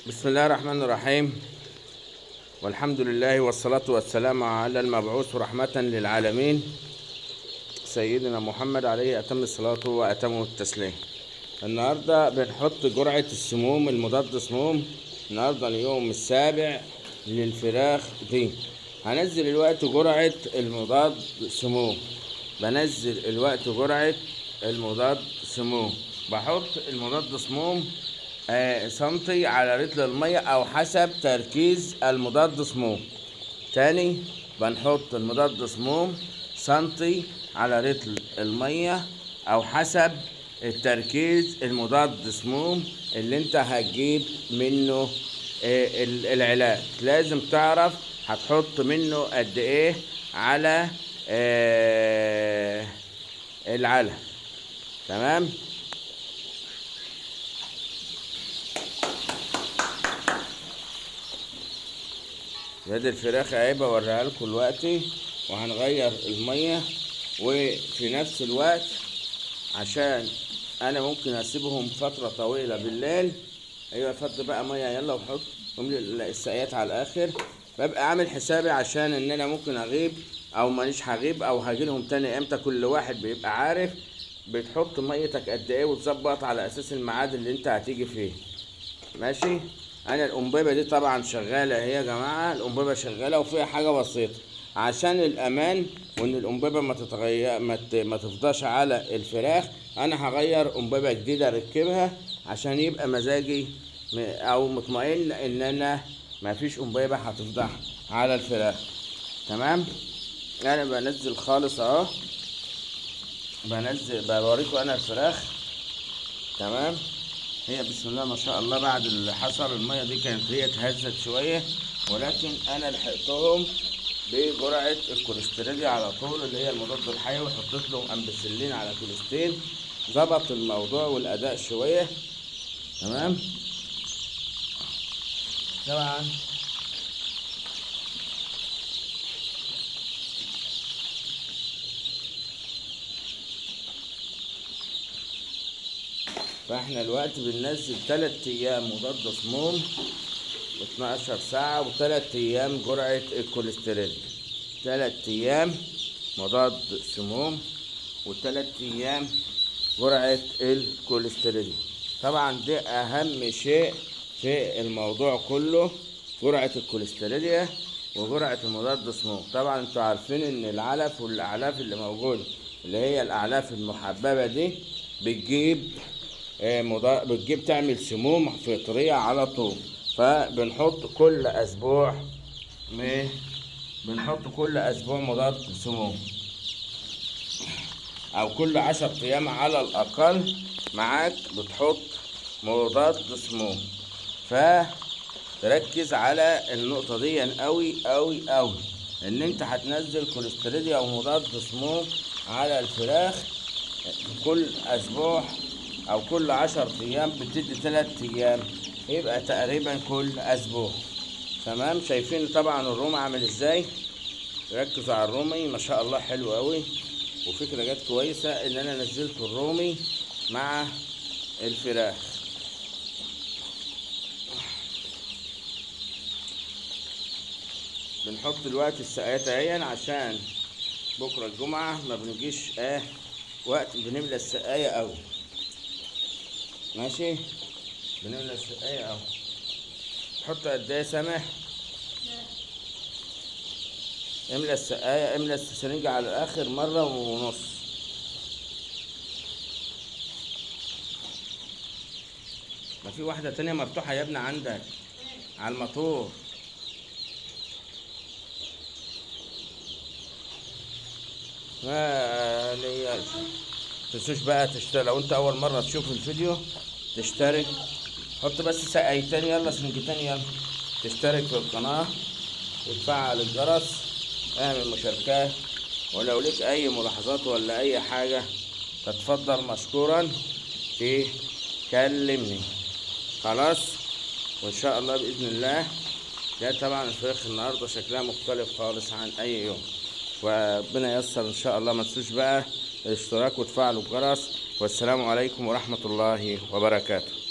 بسم الله الرحمن الرحيم والحمد لله والصلاة والسلام على المبعوث رحمة للعالمين سيدنا محمد عليه أتم الصلاة وأتم التسليم النهاردة بنحط جرعة السموم المضاد سموم النهاردة اليوم السابع للفراخ دي هنزل الوقت جرعة المضاد سموم بنزل الوقت جرعة المضاد سموم بحط المضاد سموم آه، سنتي على لتر المية أو حسب تركيز المضاد سموم تاني بنحط المضاد سموم سنتي على لتر المية أو حسب التركيز المضاد سموم اللي انت هتجيب منه آه، ال- العلاج لازم تعرف هتحط منه قد ايه على آه، العلف تمام يد الفراخ اهي بوريها لكم دلوقتي وهنغير الميه وفي نفس الوقت عشان انا ممكن اسيبهم فتره طويله بالليل ايوه فض بقى ميه يلا وحط واملي السقايات على الاخر ببقى عامل حسابي عشان ان انا ممكن اغيب او مانيش هغيب او هجيلهم تاني امتى كل واحد بيبقى عارف بتحط ميتك قد ايه وتظبط على اساس الميعاد اللي انت هتيجي فيه ماشي انا الانبوبه دي طبعا شغاله اهي يا جماعه الانبوبه شغاله وفيها حاجه بسيطه عشان الامان وان الانبوبه ما تتغير ما, ت... ما تفضاش على الفراخ انا هغير انبوبه جديده اركبها عشان يبقى مزاجي م... او مطمئن ان انا ما فيش انبوبه هتفضح على الفراخ تمام انا بنزل خالص اهو بنزل بوريكم انا الفراخ تمام هي بسم الله ما شاء الله بعد اللي حصل الميه دي كانت هي اتهزت شويه ولكن انا لحقتهم بجرعه الكوليسترول على طول اللي هي المضاد الحيوي حطيت لهم امبسلين على كوليستين ظبط الموضوع والاداء شويه تمام طبعا فاحنا الوقت بننزل تلات ايام مضاد سموم 12 ساعة وتلات ايام جرعة الكوليسترول تلات ايام مضاد سموم وتلات ايام جرعة الكوليسترول طبعا ده اهم شيء في الموضوع كله جرعة الكوليسترول وجرعة المضاد سموم طبعا انتوا عارفين ان العلف والاعلاف اللي موجودة اللي هي الاعلاف المحببة دي بتجيب آه، مضا- بتجيب تعمل سموم فطرية على طول فبنحط كل اسبوع م- بنحط كل اسبوع مضاد سموم او كل عشر ايام على الاقل معاك بتحط مضاد سموم فتركز على النقطة دي قوي قوي قوي ان انت هتنزل كوليسترول او مضاد سموم على الفراخ كل اسبوع او كل عشر ايام بتدي تلات ايام يبقى تقريبا كل اسبوع تمام شايفين طبعا الروم عامل ازاي ركزوا على الرومي ما شاء الله حلو قوي وفكره جت كويسه ان انا نزلت الرومي مع الفراخ بنحط دلوقتي السقايات اهي عشان بكره الجمعه ما بنجيش اه وقت بنملى السقايه قوي ماشي بنملى السقايه قوي تحط قد ايه سامح املى السقايه املى السرنجة على الاخر مره ونص ما في واحده تانية مفتوحه يا ابني عندك على الموتور ما لياش تنسوش بقى تشترك لو انت اول مره تشوف الفيديو تشترك حط بس سقايتين يلا سنجتين يلا تشترك في القناه وتفعل الجرس اعمل مشاركات ولو ليك اي ملاحظات ولا اي حاجه تتفضل مشكورا تكلمني خلاص وان شاء الله باذن الله ده طبعا الفراخ النهارده شكلها مختلف خالص عن اي يوم وربنا ييسر ان شاء الله ما تنسوش بقى الاشتراك وتفعلوا الجرس والسلام عليكم ورحمه الله وبركاته